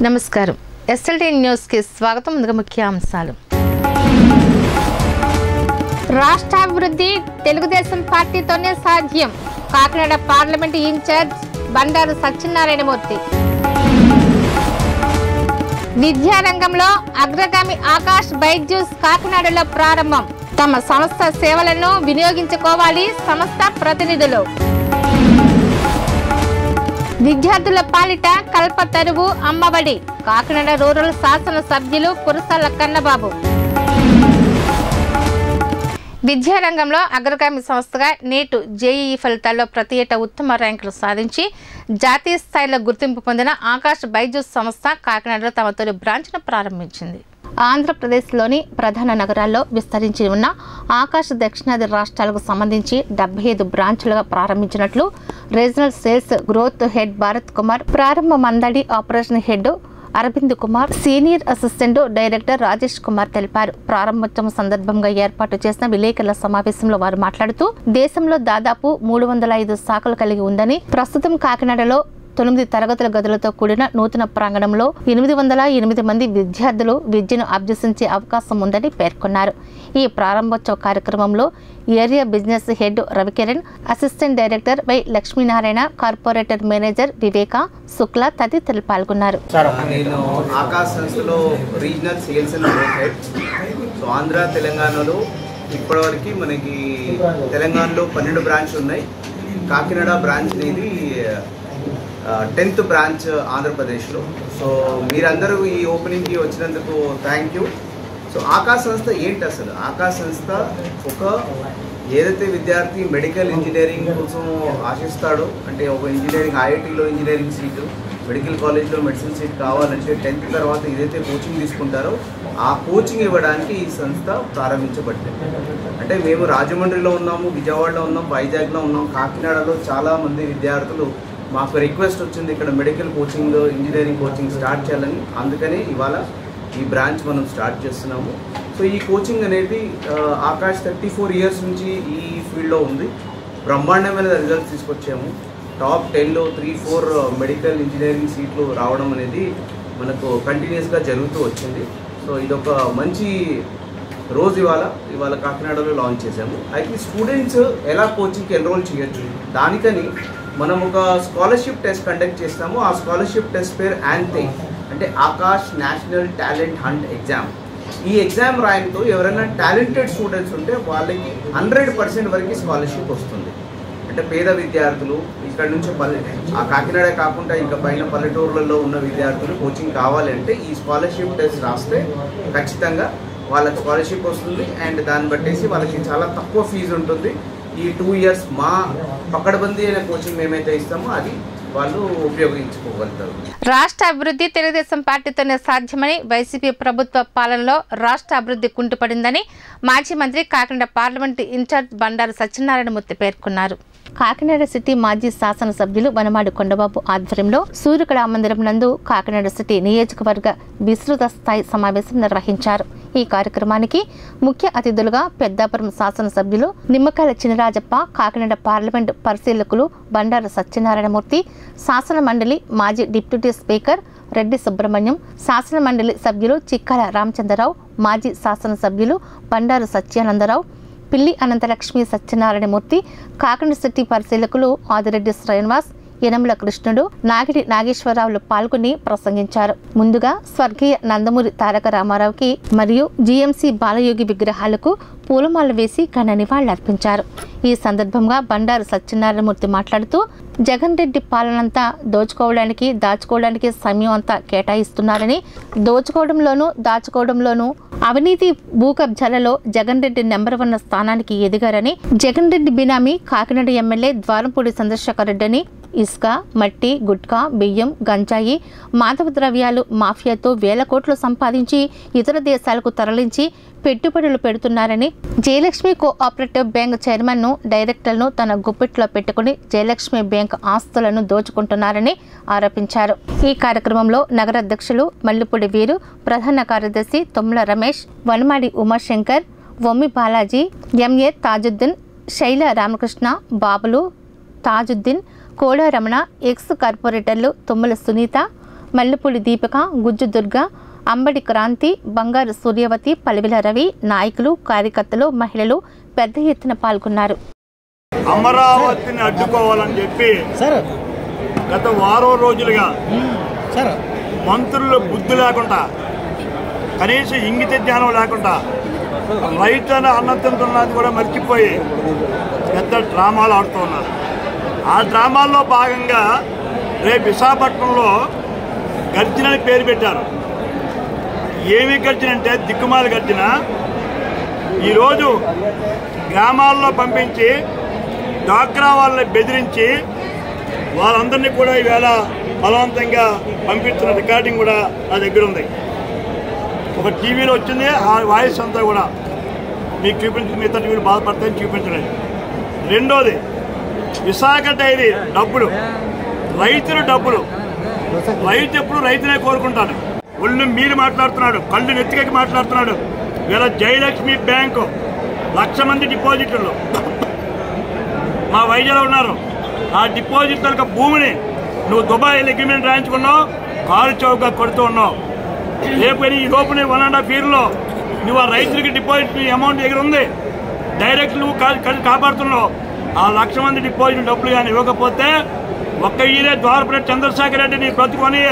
నమస్కారం ఎస్ఎల్టీ న్యూస్కి స్వాగతం ముందుగా ముఖ్యాంశాలు రాష్ట్రాభివృద్ధి తెలుగుదేశం పార్టీతోనే సాధ్యం కాకినాడ పార్లమెంట్ ఇన్ఛార్జ్ బండారు సత్యనారాయణమూర్తి విద్యారంగంలో అగ్రగామి ఆకాష్ బైజ్యూస్ కాకినాడలో ప్రారంభం తమ సంస్థ సేవలను వినియోగించుకోవాలి సంస్థ ప్రతినిధులు విద్యార్థుల పాలిట కల్పతరువు అమ్మబడి కాకినాడ రూరల్ శాసన సభ్యులు కురసాల కన్నబాబు విద్యారంగంలో అగ్రగామి సంస్థగా నేటు జేఈఈ ఫలితాల్లో ప్రతి ఏటా ఉత్తమ ర్యాంకులు సాధించి జాతీయ స్థాయిలో గుర్తింపు పొందిన ఆకాష్ బైజూస్ సంస్థ కాకినాడలో తమ తొలి బ్రాంచ్ను ప్రారంభించింది ఆంధ్రప్రదేశ్లోని ప్రధాన నగరాల్లో విస్తరించి ఉన్న ఆకాశ దక్షిణాది రాష్ట్రాలకు సంబంధించి డెబ్బై ఐదు బ్రాంచులుగా ప్రారంభించినట్లు regional sales growth head Bharat Kumar ప్రారంభ మందడి operation head Arvind Kumar senior assistant director Rajesh Kumar తెలిపారు ప్రారంభోత్సవం సందర్భంగా ఏర్పాటు చేసిన విలేకరుల సమావేశంలో వారు మాట్లాడుతూ దేశంలో దాదాపు మూడు వందల ఐదు శాఖలు కలిగి ఉందని ప్రస్తుతం కాకినాడలో తొమ్మిది తరగతుల గదులతో కూడిన నూతన ప్రాంగణంలో ఎనిమిది వందల ఎనిమిది మంది విద్యార్థులు విద్యను అభ్యసించే అవకాశం ఉందని పేర్కొన్నారు ఈ ప్రారంభోత్సవ కార్యక్రమంలో area business head Ravikiran assistant director Y Lakshminarayana corporator manager Viveka Shukla తదితరులు పాల్గొన్నారు నేను ఆకాశ్ సంస్థలో regional sales and growth head so Andhra తెలంగాణలో ఇప్పటివరకు మనకి తెలంగాణలో పన్నెండు బ్రాంచ్లు ఉన్నాయి కాకినాడ బ్రాంచ్ అనేది టెన్త్ బ్రాంచ్ ఆంధ్రప్రదేశ్లో సో మీరందరూ ఈ ఓపెనింగ్కి వచ్చినందుకు థ్యాంక్ యూ సో ఆకాశ్ సంస్థ ఏంటి అసలు ఆకాశ్ సంస్థ ఒక ఏదైతే విద్యార్థి మెడికల్ ఇంజనీరింగ్ కోసం ఆశిస్తాడో అంటే ఒక ఇంజనీరింగ్ ఐఐటీలో ఇంజనీరింగ్ సీటు మెడికల్ కాలేజ్లో మెడిసిన్ సీట్ కావాలంటే టెన్త్ తర్వాత ఏదైతే కోచింగ్ తీసుకుంటారో ఆ కోచింగ్ ఇవ్వడానికి ఈ సంస్థ ప్రారంభించబడింది అంటే మేము రాజమండ్రిలో ఉన్నాము విజయవాడలో ఉన్నాం వైజాగ్లో ఉన్నాం కాకినాడలో చాలా మంది విద్యార్థులు మాకు రిక్వెస్ట్ వచ్చింది ఇక్కడ medical coaching engineering coaching start చేయాలని అందుకని ఇవాళ ఈ బ్రాంచ్ మనం స్టార్ట్ చేస్తున్నాము సో ఈ కోచింగ్ అనేది ఆ, ఆకాష్ థర్టీ ఫోర్ ఇయర్స్ నుంచి ఈ ఫీల్డ్లో ఉంది బ్రహ్మాండమైన రిజల్ట్స్ తీసుకొచ్చాము టాప్ టెన్లో త్రీ ఫోర్ మెడికల్ ఇంజనీరింగ్ సీట్లు రావడం అనేది మనకు కంటిన్యూస్గా జరుగుతూ వచ్చింది సో ఇదొక మంచి రోజు ఇవాళ ఇవాళ కాకినాడలో లాంచ్ చేశాము అయితే స్టూడెంట్స్ ఎలా కోచింగ్కి ఎన్రోల్ చేయొచ్చు దానికని మనం ఒక స్కాలర్షిప్ టెస్ట్ కండక్ట్ చేస్తాము ఆ స్కాలర్షిప్ టెస్ట్ పేరు యాంతే అంటే Aakash national talent hunt exam ఈ ఎగ్జామ్ రాయడంతో ఎవరైనా టాలెంటెడ్ స్టూడెంట్స్ ఉంటే వాళ్ళకి హండ్రెడ్ పర్సెంట్ వరకు స్కాలర్షిప్ వస్తుంది అంటే పేద విద్యార్థులు ఇక్కడ నుంచి పల్లె ఆ కాకినాడ కాకుండా ఇంకా పైన పల్లెటూర్లలో ఉన్న విద్యార్థులు కోచింగ్ కావాలంటే ఈ స్కాలర్షిప్ టెస్ట్ రాస్తే ఖచ్చితంగా వాళ్ళకి స్కాలర్షిప్ వస్తుంది అండ్ దాన్ని బట్టేసి వాళ్ళకి చాలా తక్కువ ఫీజు ఉంటుంది ఈ టూ ఇయర్స్ మా పక్కడబందీ అయిన కోచింగ్ మేమైతే ఇస్తామో అది వాళ్ళు ఉపయోగించుకోగలుగుతారు రాష్ట్ర అభివృద్ధి తెలుగుదేశం పార్టీతోనే సాధ్యమని వైసీపీ ప్రభుత్వ పాలనలో రాష్ట్ర అభివృద్ధి కుంటుపడిందని మాజీ మంత్రి కాకినాడ పార్లమెంటు ఇన్ఛార్జ్ బండారు సత్యనారాయణమూర్తి పేర్కొన్నారు కాకినాడ సిటీ మాజీ శాసనసభ్యులు వనమాడి కొండబాబు ఆధ్వర్యంలో సూర్యకళ మందిరం నందు కాకినాడ సిటీ నియోజకవర్గ విస్తృత స్థాయి సమావేశం నిర్వహించారు ఈ కార్యక్రమానికి ముఖ్య అతిథులుగా పెద్దాపురం శాసనసభ్యులు నిమ్మకాయల చినరాజప్ప కాకినాడ పార్లమెంటు పరిశీలకులు బండారు సత్యనారాయణమూర్తి శాసన మండలి మాజీ డిప్యూటీ స్పీకర్ రెడ్డి సుబ్రహ్మణ్యం శాసన మండలి సభ్యులు చిక్కాల రామచంద్రరావు మాజీ శాసనసభ్యులు బండారు సత్యానందరావు పిల్లి అనంతలక్ష్మి సత్యనారాయణమూర్తి కాకినాడ సిటీ పరిశీలకులు ఆదిరెడ్డి శ్రీనివాస్ యనమల కృష్ణుడు నాగిడి నాగేశ్వరరావులు పాల్గొని ప్రసంగించారు ముందుగా స్వర్గీయ నందమూరి తారక రామారావుకి మరియు జీఎంసీ బాలయోగి విగ్రహాలకు పూలమాల వేసి ఘన నివాళులర్పించారు ఈ సందర్భంగా బండారు సత్యనారాయణమూర్తి మాట్లాడుతూ జగన్ రెడ్డి పాలనంతా దోచుకోవడానికి దాచుకోవడానికి సమయం అంతా కేటాయిస్తున్నారని దోచుకోవడంలోనూ దాచుకోవడంలోనూ అవినీతి భూకబ్జాలలో జగన్ రెడ్డి నెంబర్ వన్ స్థానానికి ఎదిగారని జగన్ రెడ్డి బినామీ కాకినాడ ఎమ్మెల్యే ద్వారంపూడి చంద్రశేఖర్ రెడ్డిని ఇసుక మట్టి గుట్కా బియ్యం గంజాయి మాదక ద్రవ్యాలు మాఫియాతో వేల కోట్లు సంపాదించి ఇతర దేశాలకు తరలించి పెట్టుబడులు పెడుతున్నారని జయలక్ష్మి కోఆపరేటివ్ బ్యాంక్ చైర్మన్ను డైరెక్టర్ను తన గుప్పిట్లో పెట్టుకుని జయలక్ష్మి బ్యాంక్ ఆస్తులను దోచుకుంటున్నారని ఆరోపించారు ఈ కార్యక్రమంలో నగర అధ్యక్షులు మల్లిపూడి వీరు ప్రధాన కార్యదర్శి తుమ్మల రమేష్ వనమాడి ఉమాశంకర్ వమ్మి బాలాజీ ఎంఏ తాజుద్దీన్ శైల రామకృష్ణ బాబులు తాజుద్దీన్ కోడా రమణ ఎక్స్ కార్పొరేటర్లు తుమ్మల సునీత మల్లెపూడి దీపిక గుజ్జు దుర్గ అంబడి క్రాంతి బంగారు సూర్యవతి పలివిల రవి నాయకులు కార్యకర్తలు మహిళలు పెద్ద ఎత్తున పాల్గొన్నారు అమరావతిని అడ్డుకోవాలని చెప్పి సార్ గత వారం రోజులుగా సార్ మంత్రులు బుద్ధి లేకుండా కనీసం ఇంగిత జ్ఞానం లేకుండా రైతు అన్నతంతున్నది కూడా మర్చిపోయి పెద్ద డ్రామాలు ఆడుతూ ఉన్నారు ఆ డ్రామాల్లో భాగంగా రేపు విశాఖపట్నంలో గర్జన అని పేరు పెట్టారు ఏమి గర్జన అంటే దిక్కుమాల గర్జన ఈరోజు గ్రామాల్లో పంపించి డాక్రా వాళ్ళని బెదిరించి వాళ్ళందరినీ కూడా ఈవేళ బలవంతంగా పంపిస్తున్న రికార్డింగ్ కూడా నా దగ్గర ఉంది ఒక టీవీలో వచ్చింది ఆ వాయిస్ అంతా కూడా మీకు చూపించి మిగతా టీవీలు బాధపడతాయని చూపించలేదు రెండోది విశాఖ డైరీ డబ్బులు రైతుల డబ్బులు రైతు ఎప్పుడు రైతునే కోరుకుంటాడు ఒళ్ళు మీరు మాట్లాడుతున్నాడు కళ్ళు నెత్తికెక్కి మాట్లాడుతున్నాడు వీళ్ళ జయలక్ష్మి బ్యాంకు లక్ష మంది డిపాజిట్లు మా వైద్యులు ఉన్నారు ఆ డిపాజిట్ యొక్క భూమిని నువ్వు దుబాయ్ అగ్రిమెంట్ రాయించుకున్నావు కారు చౌకగా కొడుతూ ఉన్నావు రేపు ఈ లోపు వన్ అండ్ హాఫ్ ఇయర్లో నువ్వు ఆ రైతులకి డిపాజిట్ అమౌంట్ దగ్గర ఉంది డైరెక్ట్ నువ్వు కా- కా- కాపాడుతున్నావు ఆ లక్ష మంది డిపాజిట్ డబ్బులు కానీ ఇవ్వకపోతే ఒక్క ఈరే ద్వారపరెడ్డి చంద్రశేఖర్ రెడ్డి నీ బ్రతుకొని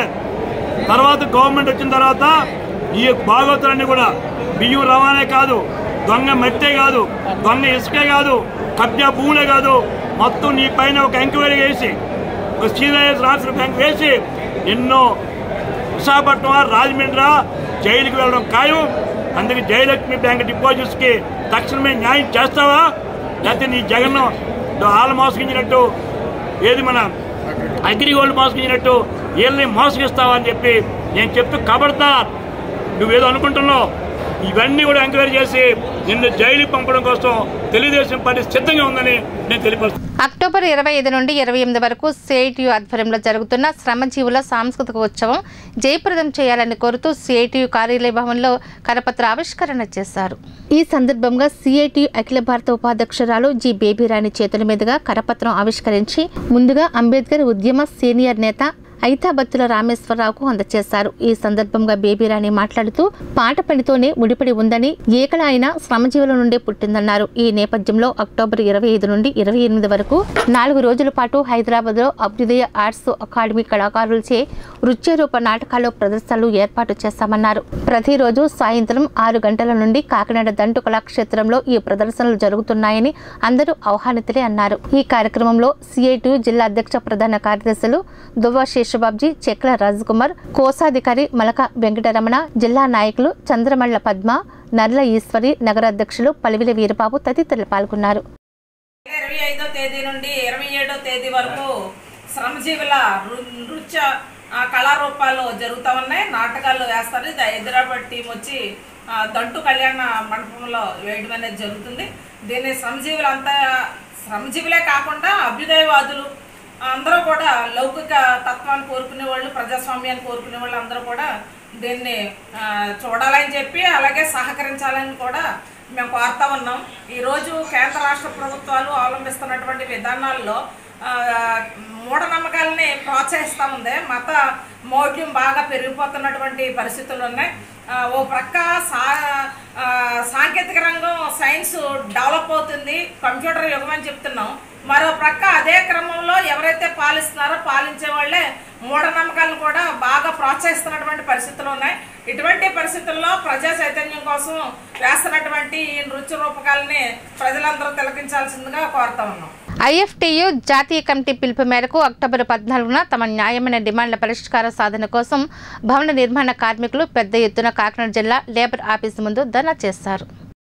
తర్వాత గవర్నమెంట్ వచ్చిన తర్వాత ఈ బాగోతులన్నీ కూడా బియ్యం రవాణా కాదు దొంగ మట్టే కాదు దొంగ ఇసుకే కాదు కబ్జా భూములే కాదు మొత్తం నీ పైన ఒక ఎంక్వైరీ వేసి ఒక సీరియస్ రాష్ట్ర బ్యాంక్ వేసి ఎన్నో విశాఖపట్నం రాజమండ్రి జైలుకి వెళ్ళడం ఖాయం అందుకే జయలక్ష్మి బ్యాంక్ డిపాజిట్స్కి తక్షణమే న్యాయం చేస్తావా లేకపోతే నీ జగన్ వాళ్ళు మోసగించినట్టు ఏది మన అగ్రిగోల్డ్ మోసగించినట్టు వీళ్ళని మోసగిస్తావా అని చెప్పి నేను చెప్తూ కబడతా నువ్వేదో అనుకుంటున్నావు ఇవన్నీ కూడా ఎంక్వైరీ చేసి నిన్ను జైలుకి పంపడం కోసం తెలుగుదేశం పార్టీ సిద్ధంగా ఉందని నేను తెలియపరుస్తాను అక్టోబర్ ఇరవై ఐదు నుండి ఇరవై ఎనిమిది వరకు సిఐటియు ఆధ్వర్యంలో జరుగుతున్న శ్రమజీవుల సాంస్కృతిక ఉత్సవం జయప్రదం చేయాలని కోరుతూ సిఐటియు కార్యాలయ భవన్లో కరపత్ర ఆవిష్కరణ చేశారు ఈ సందర్భంగా సిఐటియు అఖిల భారత ఉపాధ్యక్షురాలు జి బేబీరాణి చేతుల మీదుగా కరపత్రం ఆవిష్కరించి ముందుగా అంబేద్కర్ ఉద్యమ సీనియర్ నేత ఐతాబత్తుల రామేశ్వరరావుకు అందజేశారు ఈ సందర్భంగా బేబీరాణి మాట్లాడుతూ పాట పనితోనే ముడిపడి ఉందని ఏకల ఆయన శ్రమజీవుల నుండే పుట్టిందన్నారు ఈ నేపథ్యంలో అక్టోబర్ ఇరవై ఐదు నుండి ఇరవై ఎనిమిది వరకు నాలుగు రోజుల పాటు హైదరాబాద్ లో అభ్యుదయ ఆర్ట్స్ అకాడమీ కళాకారులచే నృత్యరూప నాటకాలు ప్రదర్శనలు ఏర్పాటు చేశామన్నారు ప్రతిరోజు సాయంత్రం ఆరు గంటల నుండి కాకినాడ దంటు కళాక్షేత్రంలో ఈ ప్రదర్శనలు జరుగుతున్నాయని అందరూ ఆహ్వానితులే అన్నారు ఈ కార్యక్రమంలో సిఐటి జిల్లా అధ్యక్ష ప్రధాన కార్యదర్శులు దువ్వ శేషబాబ్జీ చెక్ల రాజ్కుమార్ కోశాధికారి మలక వెంకటరమణ జిల్లా నాయకులు చంద్రమళ్ల పద్మ నర్ల ఈశ్వరి నగరాధ్యక్షులు పలివిల వీరబాబు తదితరులు పాల్గొన్నారు ఇరవై ఐదో తేదీ నుండి ఇరవై ఏడో తేదీ వరకు శ్రమజీవుల నృ- నృత్య ఆ, కళారూపాలు జరుగుతూ ఉన్నాయి నాటకాలు వేస్తారు ఇది హైదరాబాద్ టీం వచ్చి ఆ, దంటు కళ్యాణ మండపంలో వేయడం అనేది జరుగుతుంది దీన్ని శ్రమజీవులు అంతా శ్రమజీవులే కాకుండా అభ్యుదయవాదులు అందరూ కూడా లౌకిక తత్వాన్ని కోరుకునే వాళ్ళు ప్రజాస్వామ్యాన్ని కోరుకునే వాళ్ళు అందరూ కూడా దీన్ని ఆ, చూడాలని చెప్పి అలాగే సహకరించాలని కూడా మేము కోరుతా ఉన్నాం ఈరోజు కేంద్ర రాష్ట్ర ప్రభుత్వాలు అవలంబిస్తున్నటువంటి విధానాల్లో ఆ, మూఢనమ్మకాలని ప్రోత్సహిస్తూ ఉంది మత మౌఢ్యం బాగా పెరిగిపోతున్నటువంటి పరిస్థితులు ఉన్నాయి ఆ, ఓ ప్రక్క సా ఆ, సాంకేతిక రంగం సైన్స్ డెవలప్ అవుతుంది కంప్యూటర్ యుగం అని చెప్తున్నాం మరో ప్రక్క అదే క్రమంలో ఎవరైతే పాలిస్తున్నారో పాలించే వాళ్ళే మూఢనమ్మకాలను కూడా బాగా ప్రోత్సహిస్తున్నటువంటి పరిస్థితులు ఉన్నాయి ఇటువంటి పరిస్థితుల్లో ప్రజా చైతన్యం కోసం వేస్తున్నటువంటి ఈ నృత్య రూపకాలని ప్రజలందరూ తిలకించాల్సిందిగా కోరుతా ఉన్నాం ఐఎఫ్టియు జాతీయ కమిటీ పిలుపు మేరకు అక్టోబర్ పద్నాలుగున తమ న్యాయమైన డిమాండ్ల పరిష్కార సాధన కోసం భవన నిర్మాణ కార్మికులు పెద్ద ఎత్తున కాకినాడ జిల్లా లేబర్ ఆఫీసు ముందు ధర్నా చేశారు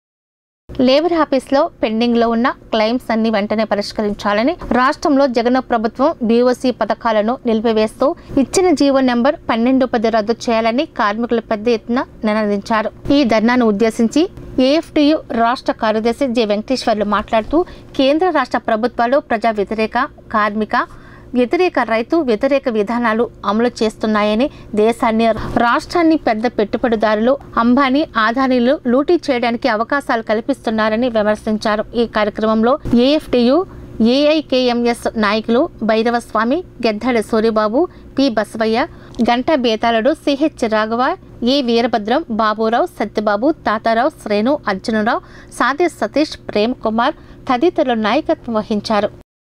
లేబర్ ఆఫీస్లో పెండింగ్లో ఉన్న క్లెయిమ్స్ అన్ని వెంటనే పరిష్కరించాలని రాష్ట్రంలో జగన్ ప్రభుత్వం బీఓసీ పథకాలను నిలిపివేస్తూ ఇచ్చిన జీవో నెంబర్ పన్నెండు పది రద్దు చేయాలని కార్మికులు పెద్ద ఎత్తున నినదించారు ఈ ధర్నాను ఉద్దేశించి ఏఎఫ్టియు రాష్ట్ర కార్యదర్శి జె వెంకటేశ్వర్లు మాట్లాడుతూ కేంద్ర రాష్ట్ర ప్రభుత్వాలు ప్రజా వ్యతిరేక కార్మిక వ్యతిరేక రైతు వ్యతిరేక విధానాలు అమలు చేస్తున్నాయని దేశాన్ని రాష్ట్రాన్ని పెద్ద పెట్టుబడిదారులు అంబానీ ఆదానీలు లూటీ చేయడానికి అవకాశాలు కల్పిస్తున్నారని విమర్శించారు ఈ కార్యక్రమంలో ఏఎఫ్టియు ఏఐకేఎంఎస్ నాయకులు Bhairavaswamy Geddadi Suryababu P Basavaiah Ganta Betaludu CH Raghava A Veerabhadram Baburao Satyababu Tatarao Srenu Arjunarao Sadi Satish Prem Kumar తదితరులు నాయకత్వం వహించారు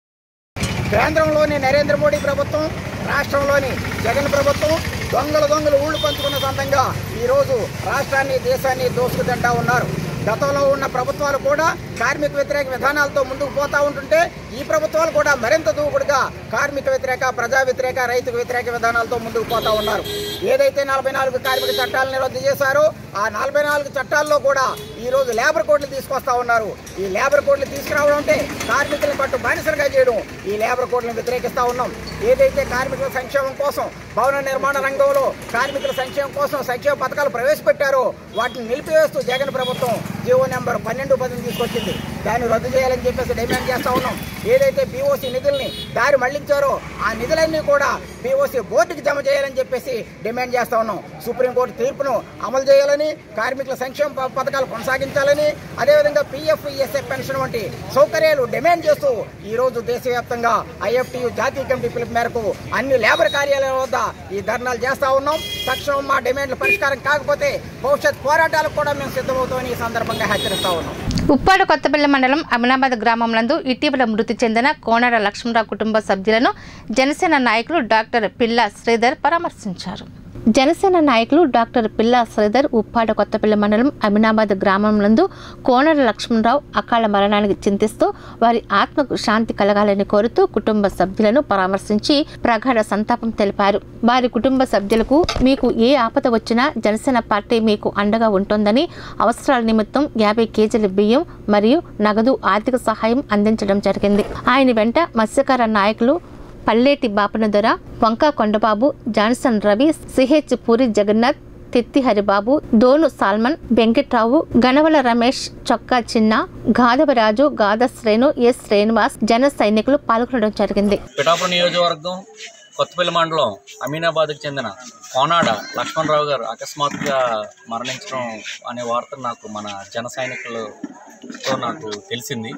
కేంద్రంలోని నరేంద్ర మోడీ ప్రభుత్వం రాష్ట్రంలోని జగన్ ప్రభుత్వం దొంగలు దొంగలు ఊళ్ళు పంచుకున్న సొంతంగా ఈరోజు రాష్ట్రాన్ని దేశాన్ని దోసుకుతింటా ఉన్నారు గతంలో ఉన్న ప్రభుత్వాలు కూడా కార్మిక వ్యతిరేక విధానాలతో ముందుకు పోతా ఉంటుంటే ఈ ప్రభుత్వాలు కూడా మరింత దూకుడుగా కార్మిక వ్యతిరేక ప్రజా వ్యతిరేక రైతు వ్యతిరేక విధానాలతో ముందుకు పోతా ఉన్నారు ఏదైతే నలభై నాలుగు కార్మిక చట్టాలను రద్దు చేశారో ఆ నలభై నాలుగు చట్టాల్లో కూడా ఈ రోజు లేబర్ కోడ్లు తీసుకొస్తా ఉన్నారు ఈ లేబర్ కోడ్లు తీసుకురావడం అంటే కార్మికులను పట్టు బానిసలుగా చేయడం ఈ లేబర్ కోడ్లను వ్యతిరేకిస్తా ఉన్నాం ఏదైతే కార్మికుల సంక్షేమం కోసం భవన నిర్మాణ రంగంలో కార్మికుల సంక్షేమం కోసం సంక్షేమ పథకాలు ప్రవేశపెట్టారో వాటిని నిలిపివేస్తూ జగన్ ప్రభుత్వం జీవో నెంబర్ పన్నెండు పదిని తీసుకొచ్చింది దాన్ని రద్దు చేయాలని చెప్పేసి డిమాండ్ చేస్తా ఉన్నాం ఏదైతే బీఓసీ నిధుల్ని దారి మళ్లించారో ఆ నిధులన్నీ కూడా బీఓసీ బోర్డుకి జమ చేయాలని చెప్పేసి డిమాండ్ చేస్తా ఉన్నాం సుప్రీంకోర్టు తీర్పును అమలు చేయాలని కార్మికుల సంక్షేమ ప- పథకాలు కొనసాగించాలని అదేవిధంగా పీఎఫ్ ఈఎస్ఎఫ్ పెన్షన్ వంటి సౌకర్యాలు డిమాండ్ చేస్తూ ఈ రోజు దేశవ్యాప్తంగా ఐఎఫ్టియు జాతీయ కమిటీ పిలుపు మేరకు అన్ని లేబర్ కార్యాలయాల వద్ద ఈ ధర్నాలు చేస్తా ఉన్నాం తక్షణం మా డిమాండ్ల పరిష్కారం కాకపోతే భవిష్యత్ పోరాటాలకు కూడా మేము సిద్ధమవుతామని ఈ సందర్భంగా హెచ్చరిస్తా ఉన్నాం ఉప్పాడు కొత్తపల్లి మండలం అమినాబాద్ గ్రామంనందు ఇటీవల మృతి చెందిన కోనాడ లక్ష్మణరావు కుటుంబ సభ్యులను జనసేన నాయకులు డాక్టర్ పిల్ల శ్రీధర్ పరామర్శించారు జనసేన నాయకులు డాక్టర్ పిల్ల శ్రీధర్ ఉప్పాడ కొత్తపల్లి మండలం అమినాబాద్ గ్రామంనందు కోనర లక్ష్మణరావు అకాల మరణానికి చింతిస్తూ వారి ఆత్మకు శాంతి కలగాలని కోరుతూ కుటుంబ సభ్యులను పరామర్శించి ప్రగాఢ సంతాపం తెలిపారు వారి కుటుంబ సభ్యులకు మీకు ఏ ఆపద వచ్చినా జనసేన పార్టీ మీకు అండగా ఉంటుందని అవసరాల నిమిత్తం యాభై కేజీల బియ్యం మరియు నగదు ఆర్థిక సహాయం అందించడం జరిగింది ఆయన వెంట మత్స్యకార నాయకులు Palleti Bapanadora Vanka Kondababu Johnson Ravi CH Puri Jagannath Titti Haribabu Donu Solomon Venkatrao Ganavala Ramesh Chokka Chinna గాదవరాజు గాద శ్రేణు yes Srinivas జన సైనికులు పాల్గొనడం జరిగింది పిఠాపురం నియోజకవర్గం కొత్తపల్లి మండలం అమీనాబాద్కి చెందిన కోనాడ లక్ష్మణరావు గారు అకస్మాత్తుగా మరణించడం అనే వార్త నాకు మన జన సైనికులతో నాకు తెలిసింది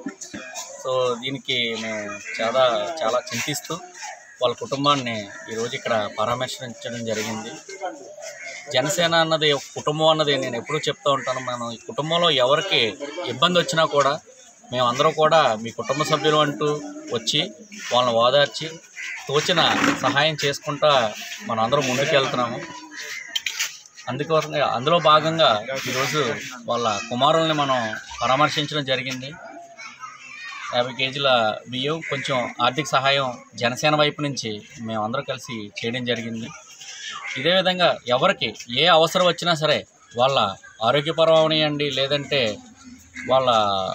సో దీనికి మేము చాలా చాలా చింతిస్తూ వాళ్ళ కుటుంబాన్ని ఈరోజు ఇక్కడ పరామర్శించడం జరిగింది జనసేన అన్నది ఒక కుటుంబం అన్నది నేను ఎప్పుడూ చెప్తూ ఉంటాను మనం ఈ కుటుంబంలో ఎవరికి ఇబ్బంది వచ్చినా కూడా మేమందరం కూడా మీ కుటుంబ సభ్యులు అంటూ వచ్చి వాళ్ళని ఓదార్చి తోచిన సహాయం చేసుకుంటా మనం అందరం ముందుకు వెళ్తున్నాము అందుకోసం అందులో భాగంగా ఈరోజు వాళ్ళ కుమారుల్ని మనం పరామర్శించడం జరిగింది యాభై కేజీల బియ్యం కొంచెం ఆర్థిక సహాయం జనసేన వైపు నుంచి మేమందరం కలిసి చేయడం జరిగింది ఇదే విధంగా ఎవరికి ఏ అవసరం వచ్చినా సరే వాళ్ళ ఆరోగ్యపరం అవనియండి లేదంటే వాళ్ళ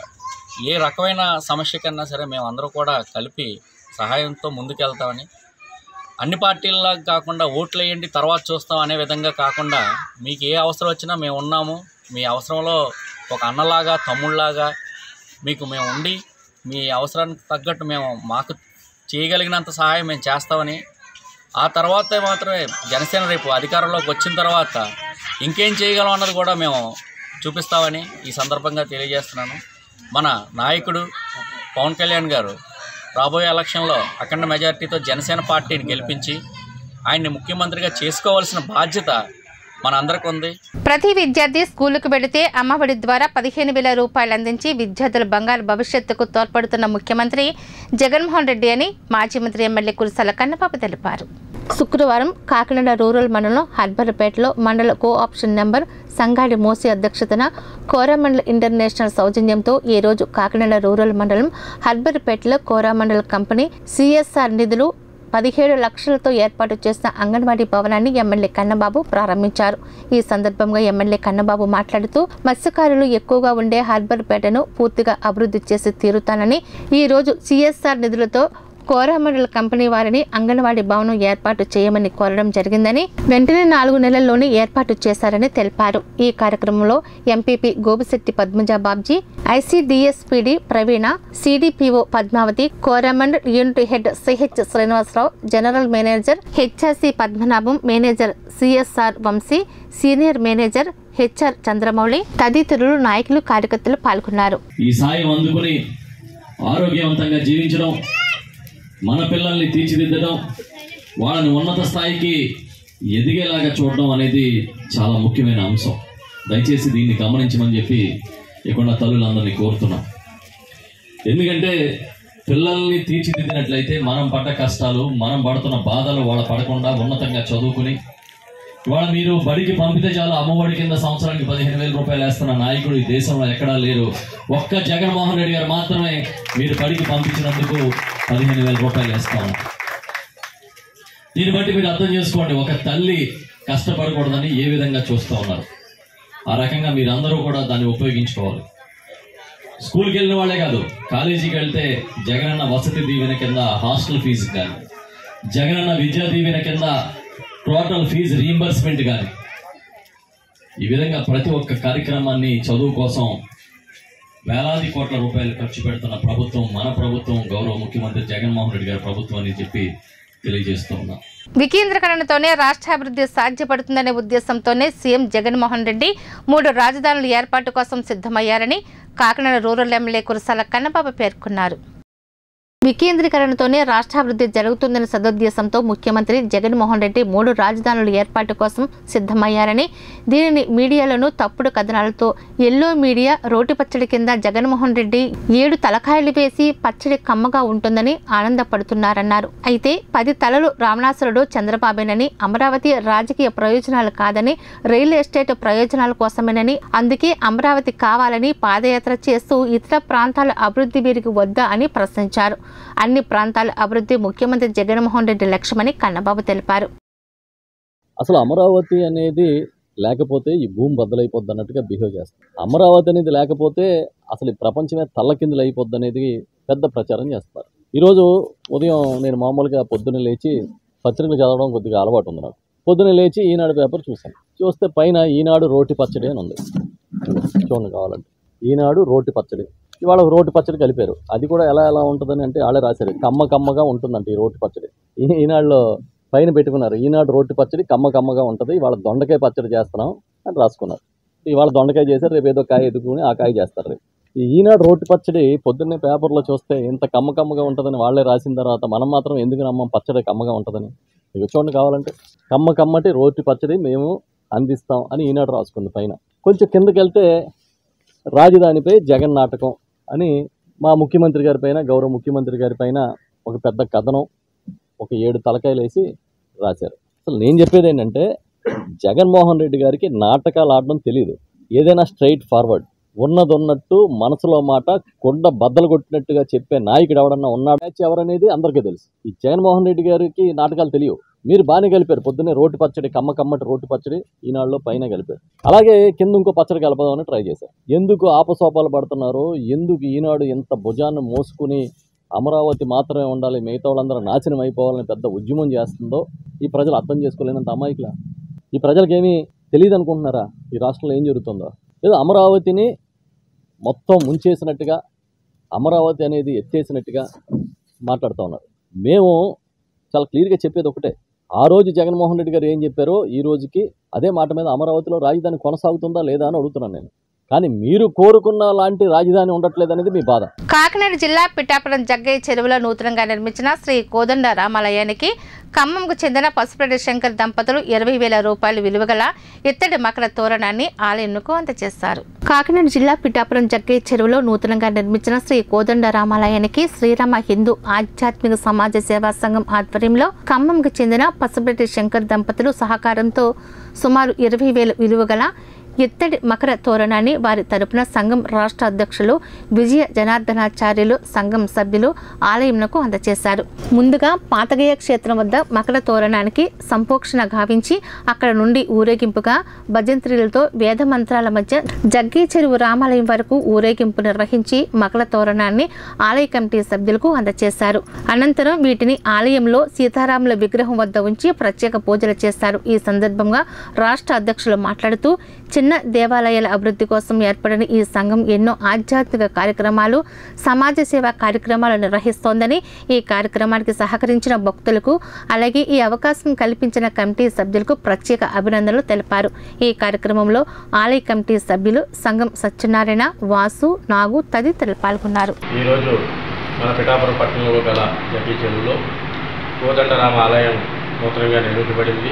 ఏ రకమైన సమస్య కన్నా సరే మేము అందరూ కూడా కలిపి సహాయంతో ముందుకెళ్తామని అన్ని పార్టీల్లా కాకుండా ఓట్లు వేయండి తర్వాత చూస్తాం అనే విధంగా కాకుండా మీకు ఏ అవసరం వచ్చినా మేము ఉన్నాము మీ అవసరంలో ఒక అన్నలాగా తమ్ముళ్ళలాగా మీకు మేము ఉండి మీ అవసరానికి తగ్గట్టు మేము మాకు చేయగలిగినంత సహాయం మేము చేస్తామని ఆ తర్వాత మాత్రమే జనసేన రేపు అధికారంలోకి వచ్చిన తర్వాత ఇంకేం చేయగలం అన్నది కూడా మేము చూపిస్తామని ఈ సందర్భంగా తెలియజేస్తున్నాను మన నాయకుడు పవన్ కళ్యాణ్ గారు రాబోయే ఎలక్షన్లో అఖండ మెజారిటీతో జనసేన పార్టీని గెలిపించి ఆయన్ని ముఖ్యమంత్రిగా చేసుకోవాల్సిన బాధ్యత మనందరికీ ఉంది ప్రతి విద్యార్థి స్కూలుకు వెళితే అమ్మఒడి ద్వారా పదిహేను వేల రూపాయలు అందించి విద్యార్థుల బంగారు భవిష్యత్తుకు తోడ్పడుతున్న ముఖ్యమంత్రి జగన్మోహన్ రెడ్డి అని మాజీ మంత్రి ఎమ్మెల్యే కురసాల కన్నబాబు తెలిపారు శుక్రవారం కాకినాడ రూరల్ మండలం హర్బర్పేటలో మండల కో ఆప్షన్ నెంబర్ సంగాడి మోసి అధ్యక్షతన కోరామండల్ ఇంటర్నేషనల్ సౌజన్యంతో ఈ రోజు కాకినాడ రూరల్ మండలం హర్బర్పేటలో కోరామండల్ కంపెనీ సిఎస్ఆర్ నిధులు పదిహేడు లక్షలతో ఏర్పాటు చేసిన అంగన్వాడీ భవనాన్ని ఎమ్మెల్యే కన్నబాబు ప్రారంభించారు ఈ సందర్భంగా ఎమ్మెల్యే కన్నబాబు మాట్లాడుతూ మత్స్యకారులు ఎక్కువగా ఉండే హార్బర్పేటను పూర్తిగా అభివృద్ధి చేసి తీరుతానని ఈ రోజు సిఎస్ఆర్ నిధులతో కోరామండల్ కంపెనీ వారిని అంగన్వాడీ భవనం ఏర్పాటు చేయమని కోరడం జరిగిందని వెంటనే నాలుగు నెలల్లోనే ఏర్పాటు చేశారని తెలిపారు ఈ కార్యక్రమంలో MPP Gopisetti Padmaja Babji ICDS PD Praveena CDPO Padmavathi Coromandel unit head CH Srinivasarao general manager HRC Padmanabham manager CSR Vamsi senior manager HR Chandramouli తదితరులు నాయకులు కార్యకర్తలు పాల్గొన్నారు ఈ సాయం అందుకుని ఆరోగ్యవంతంగా జీవించడం మన పిల్లల్ని తీర్చిదిద్దడం వాళ్ళని ఉన్నత స్థాయికి ఎదిగేలాగా చూడడం అనేది చాలా ముఖ్యమైన అంశం దయచేసి దీన్ని గమనించమని చెప్పి ఇక్కడ తల్లులందరినీ కోరుతున్నాం ఎందుకంటే పిల్లల్ని తీర్చిదిద్దినట్లయితే మనం పడ్డ కష్టాలు మనం పడుతున్న బాధలు వాళ్ళ పడకుండా ఉన్నతంగా చదువుకుని ఇవాళ మీరు బడికి పంపితే చాలు అమ్మఒడి కింద సంవత్సరానికి పదిహేను వేల రూపాయలు వేస్తున్న నాయకుడు ఈ దేశంలో ఎక్కడా లేరు ఒక్క జగన్మోహన్ రెడ్డి గారు మాత్రమే మీరు బడికి పంపించినందుకు పదిహేను వేల రూపాయలు వేస్తాము దీన్ని బట్టి మీరు అర్థం చేసుకోండి ఒక తల్లి కష్టపడకూడదని ఏ విధంగా చూస్తూ ఉన్నారు ఆ రకంగా మీరందరూ కూడా దాన్ని ఉపయోగించుకోవాలి స్కూల్కి వెళ్ళిన వాళ్ళే కాదు కాలేజీకి వెళ్తే జగనన్న వసతి దీవెన కింద హాస్టల్ ఫీజు కానీ జగనన్న విద్యా దీవెన కింద టోటల్ ఫీజు రీంబర్స్మెంట్ కానీ ఈ విధంగా ప్రతి ఒక్క కార్యక్రమాన్ని చదువు కోసం వేలాది కోట్ల రూపాయలు ఖర్చు పెడుతున్న ప్రభుత్వం మన ప్రభుత్వం గౌరవ ముఖ్యమంత్రి జగన్మోహన్ రెడ్డి గారి ప్రభుత్వం అని చెప్పి తెలియజేస్తూ ఉన్నాం వికేంద్రీకరణతోనే రాష్ట్రాభివృద్ధి సాధ్యపడుతుందనే ఉద్దేశంతోనే సీఎం జగన్మోహన్ రెడ్డి మూడు రాజధానుల ఏర్పాటు కోసం సిద్ధమయ్యారని కాకినాడ రూరల్ ఎమ్మెల్యే కురసాల కన్నబాబు పేర్కొన్నారు వికేంద్రీకరణతోనే రాష్ట్రాభివృద్ధి జరుగుతుందనే సదుద్దేశంతో ముఖ్యమంత్రి జగన్మోహన్ రెడ్డి మూడు రాజధానుల ఏర్పాటు కోసం సిద్ధమయ్యారని దీనిని మీడియాలోనూ తప్పుడు కథనాలతో ఎల్లో మీడియా రోటి పచ్చడి కింద జగన్మోహన్ రెడ్డి ఏడు తలకాయలు వేసి పచ్చడి కమ్మగా ఉంటుందని ఆనందపడుతున్నారన్నారు అయితే పది తలలు రావణాసురుడు చంద్రబాబేనని అమరావతి రాజకీయ ప్రయోజనాలు కాదని రియల్ ఎస్టేట్ ప్రయోజనాల కోసమేనని అందుకే అమరావతి కావాలని పాదయాత్ర చేస్తూ ఇతర ప్రాంతాల అభివృద్ధి వీరికి వద్దా అని ప్రశ్నించారు అన్ని ప్రాంతాల అభివృద్ధి ముఖ్యమంత్రి జగన్మోహన్ రెడ్డి లక్ష్యమని కన్నబాబు తెలిపారు అసలు అమరావతి అనేది లేకపోతే ఈ భూమి బద్దలైపోద్ది అన్నట్టుగా బిహేవ్ చేస్తారు అమరావతి అనేది లేకపోతే అసలు ఈ ప్రపంచమే తల్లకిందులు అయిపోద్ది అనేది పెద్ద ప్రచారం చేస్తారు ఈరోజు ఉదయం నేను మామూలుగా పొద్దున్న లేచి పత్రికలు చదవడం కొద్దిగా అలవాటు ఉంది నాకు పొద్దున్న లేచి ఈనాడు పేపర్ చూశాను చూస్తే పైన ఈనాడు రోటి పచ్చడి అని ఉంది చూడండి కావాలంటే ఈనాడు రోటి పచ్చడి ఇవాళ ఒక రోటి పచ్చడి కలిపారు అది కూడా ఎలా ఎలా ఉంటుందని అంటే వాళ్ళే రాశారు కమ్మ కమ్మగా ఉంటుందంట ఈ రోటి పచ్చడి ఈ- ఈనాడులో పైన పెట్టుకున్నారు ఈనాడు రోటి పచ్చడి కమ్మ కమ్మగా ఉంటుంది ఇవాళ దొండకాయ పచ్చడి చేస్తున్నాం అని రాసుకున్నారు ఇవాళ దొండకాయ చేశారు రేపు ఏదో కాయ ఎదుకుని ఆ కాయ చేస్తారు రేపు ఈ ఈనాడు రోటి పచ్చడి పొద్దున్నే పేపర్లో చూస్తే ఇంత కమ్మ కమ్మగా ఉంటుందని వాళ్ళే రాసిన తర్వాత మనం మాత్రం ఎందుకు నమ్మం పచ్చడి కమ్మగా ఉంటుందని ఇక చూడండి కావాలంటే కమ్మ కమ్మటి రోటి పచ్చడి మేము అందిస్తాం అని ఈనాడు రాసుకుంది పైన కొంచెం కిందకి వెళ్తే రాజధానిపై జగన్ నాటకం అని మా ముఖ్యమంత్రి గారి పైన గౌరవ ముఖ్యమంత్రి గారి పైన ఒక పెద్ద కథనం ఒక ఏడు తలకాయలు వేసి రాశారు అసలు నేను చెప్పేది ఏంటంటే జగన్మోహన్ రెడ్డి గారికి నాటకాలు ఆడడం తెలియదు ఏదైనా స్ట్రైట్ ఫార్వర్డ్ ఉన్నది ఉన్నట్టు మనసులో మాట కొండ బద్దలు కొట్టినట్టుగా చెప్పే నాయకుడు ఎవడన్నా ఉన్నాడు మ్యాచ్ ఎవరనేది అందరికీ తెలుసు ఈ జగన్మోహన్ రెడ్డి గారికి నాటకాలు తెలియవు మీరు బాగానే కలిపారు పొద్దున్నే రోటి పచ్చడి కమ్మ కమ్మటి రోటి పచ్చడి ఈనాడులో పైన కలిపారు అలాగే కింద ఇంకో పచ్చడి కలపదామని ట్రై చేశారు ఎందుకు ఆపసోపాలు పడుతున్నారో ఎందుకు ఈనాడు ఇంత భుజాన్ని మోసుకుని అమరావతి మాత్రమే ఉండాలి మిగతా వాళ్ళందరూ నాశనం అయిపోవాలని పెద్ద ఉద్యమం చేస్తుందో ఈ ప్రజలు అర్థం చేసుకోలేనంత అమాయకుల ఈ ప్రజలకి ఏమీ తెలియదు అనుకుంటున్నారా ఈ రాష్ట్రంలో ఏం జరుగుతుందో ఏదో అమరావతిని మొత్తం ముంచేసినట్టుగా అమరావతి అనేది ఎత్తేసినట్టుగా మాట్లాడుతూ ఉన్నారు మేము చాలా క్లియర్గా చెప్పేది ఒకటే ఆ రోజు జగన్మోహన్ రెడ్డి గారు ఏం చెప్పారో ఈ రోజుకి అదే మాట మీద అమరావతిలో రాజధాని కొనసాగుతుందా లేదా అని అడుగుతున్నాను నేను కానీ మీరు కోరుకున్న లాంటి రాజధాని ఉండట్లేదు అనేది మీ బాధ కాకినాడ జిల్లా పిఠాపురం జగ్గయ్య చెరువులో నూతనంగా నిర్మించిన శ్రీ కోదండ రామాలయానికి ఖమ్మంకు చెందిన పసుపురెడ్డి శంకర్ దంపతులు ఇరవై వేల రూపాయలు విలువగల ఇత్తడి మకర తోరణాన్ని ఆలయంకు అందజేశారు కాకినాడ జిల్లా పిఠాపురం జగ్గయ్య చెరువులో నూతనంగా నిర్మించిన శ్రీ కోదండ రామాలయానికి శ్రీరామ హిందూ ఆధ్యాత్మిక సమాజ సేవా సంఘం ఆధ్వర్యంలో ఖమ్మంకు చెందిన పసుపురెడ్డి శంకర్ దంపతులు సహకారంతో సుమారు ఇరవై వేల విలువగల ఇత్తడి మకర తోరణాన్ని వారి తరపున సంఘం రాష్ట్ర అధ్యక్షులు విజయ జనార్దనాచార్యులు సంఘం సభ్యులు ఆలయంకు అందజేశారు ముందుగా పాతగయ్య క్షేత్రం వద్ద మకర తోరణానికి సంపోక్షణ గావించి అక్కడ నుండి ఊరేగింపుగా భజంత్రులతో వేద మంత్రాల మధ్య జగ్గే చెరువు రామాలయం వరకు ఊరేగింపు నిర్వహించి మకర తోరణాన్ని ఆలయ కమిటీ సభ్యులకు అందజేశారు అనంతరం వీటిని ఆలయంలో సీతారాముల విగ్రహం వద్ద ఉంచి ప్రత్యేక పూజలు చేశారు ఈ సందర్భంగా రాష్ట్ర అధ్యక్షులు మాట్లాడుతూ చిన్న దేవాలయాల అభివృద్ధి కోసం ఏర్పడిన ఈ సంఘం ఎన్నో ఆధ్యాత్మిక కార్యక్రమాలు సమాజ సేవా కార్యక్రమాలు నిర్వహిస్తోందని ఈ కార్యక్రమానికి సహకరించిన భక్తులకు అలాగే ఈ అవకాశం కల్పించిన కమిటీ సభ్యులకు ప్రత్యేక అభినందనలు తెలిపారు ఈ కార్యక్రమంలో ఆలయ కమిటీ సభ్యులు సంఘం సత్యనారాయణ వాసు నాగు తదితరులు పాల్గొన్నారు ఈరోజు మన పిఠాపురం పట్టణంలో గల జగ్గి చెరువులో కోదండరామ ఆలయం నూతనంగా నిర్మించబడింది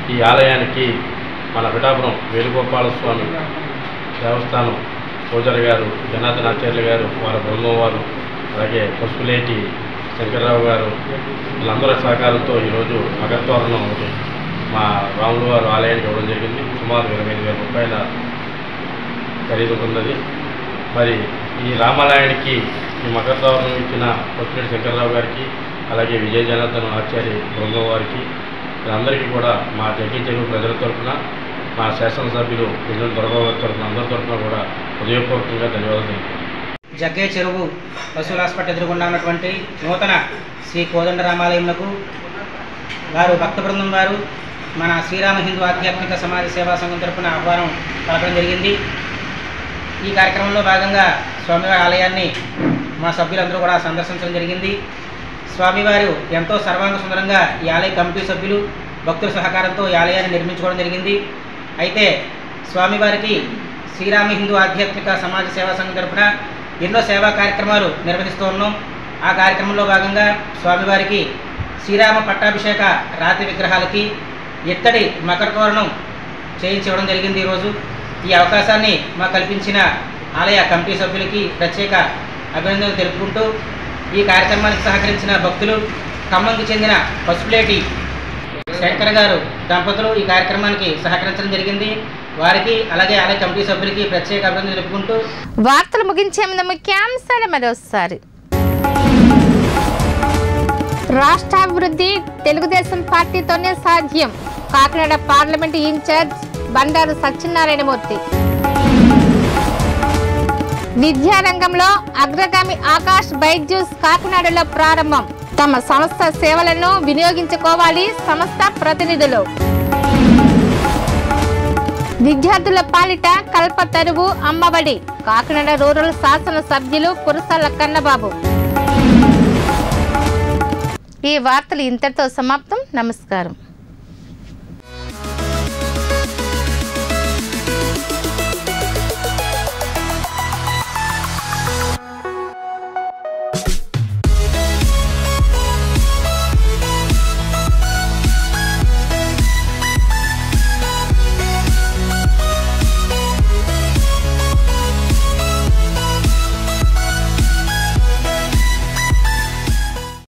ఈ ఆలయానికి మన పిఠాపురం వేణుగోపాల స్వామి దేవస్థానం పూజారి గారు జనార్దన్ ఆచార్యులు గారు వారి బృందం వారు అలాగే పసుపులేటి శంకర్రావు గారు వీళ్ళందరి సహకారంతో ఈరోజు మగతోరణం ఒకటి మా రాములు వారు ఆలయానికి ఇవ్వడం జరిగింది సుమారు ఇరవై ఐదు వేల రూపాయల ఖరీదుకున్నది మరి ఈ రామాలయానికి ఈ మకరతోరణం ఇచ్చిన పసుపులేటి శంకర్రావు గారికి అలాగే విజయ జనార్దన్ ఆచార్య బృందం వారికి వీళ్ళందరికీ కూడా మా జగ్గి చెరువు ప్రజల తరఫున మా శాసనసభ్యులు విజయ దొరబాబు గారి తరఫున అందరి తరఫున కూడా హృదయపూర్వకంగా ధన్యవాదాలు తెలుపుతున్నాను జగ్గే చెరువు పశువుల హాస్పిటల్ ఎదురుగుండా ఉన్నటువంటి నూతన శ్రీ కోదండ రామాలయంకు వారు భక్త బృందం వారు మన శ్రీరామ హిందూ ఆధ్యాత్మిక సమాజ సేవా సంఘం తరపున ఆహ్వానం పలకడం జరిగింది ఈ కార్యక్రమంలో భాగంగా స్వామివారి ఆలయాన్ని మా సభ్యులందరూ కూడా సందర్శించడం జరిగింది స్వామివారు ఎంతో సర్వాంగ సుందరంగా ఈ ఆలయ కమిటీ సభ్యులు భక్తుల సహకారంతో ఈ ఆలయాన్ని నిర్మించుకోవడం జరిగింది అయితే స్వామివారికి శ్రీరామ హిందూ ఆధ్యాత్మిక సమాజ సేవా సంఘం తరపున ఎన్నో సేవా కార్యక్రమాలు నిర్వహిస్తూ ఉన్నాం ఆ కార్యక్రమంలో భాగంగా స్వామివారికి శ్రీరామ పట్టాభిషేక రాతి విగ్రహాలకి ఇత్తడి మకర తోరణం చేయించడం జరిగింది ఈరోజు ఈ అవకాశాన్ని మాకు కల్పించిన ఆలయ కమిటీ సభ్యులకి ప్రత్యేక అభినందనలు తెలుపుకుంటూ ఈ కార్యక్రమానికి సహకరించిన భక్తులు ఖమ్మంకి చెందిన పసుపులేటి శంకర్ గారు దంపతులు ఈ కార్యక్రమానికి సహకరించడం జరిగింది వారికి అలాగే ఆలయ కమిటీ సభ్యులకి ప్రత్యేక అభినందనలు తెలుపుకుంటూ వార్తలు ముగించే ముందు ముఖ్యాంశాలు మరోసారి రాష్ట్రాభివృద్ధి తెలుగుదేశం పార్టీతోనే సాధ్యం కాకినాడ పార్లమెంటు ఇన్ఛార్జ్ బండారు సత్యనారాయణమూర్తి విద్యారంగంలో అగ్రగామి ఆకాష్ బైజ్యూస్ కాకినాడలో ప్రారంభం తమ సంస్థ సేవలను వినియోగించుకోవాలి సంస్థ ప్రతినిధులు విద్యార్థుల పాలిట కల్పతరువు అమ్మఒడి కాకినాడ రూరల్ శాసన సభ్యులు కురసాల కన్నబాబు ఈ వార్తలు ఇంతటితో సమాప్తం నమస్కారం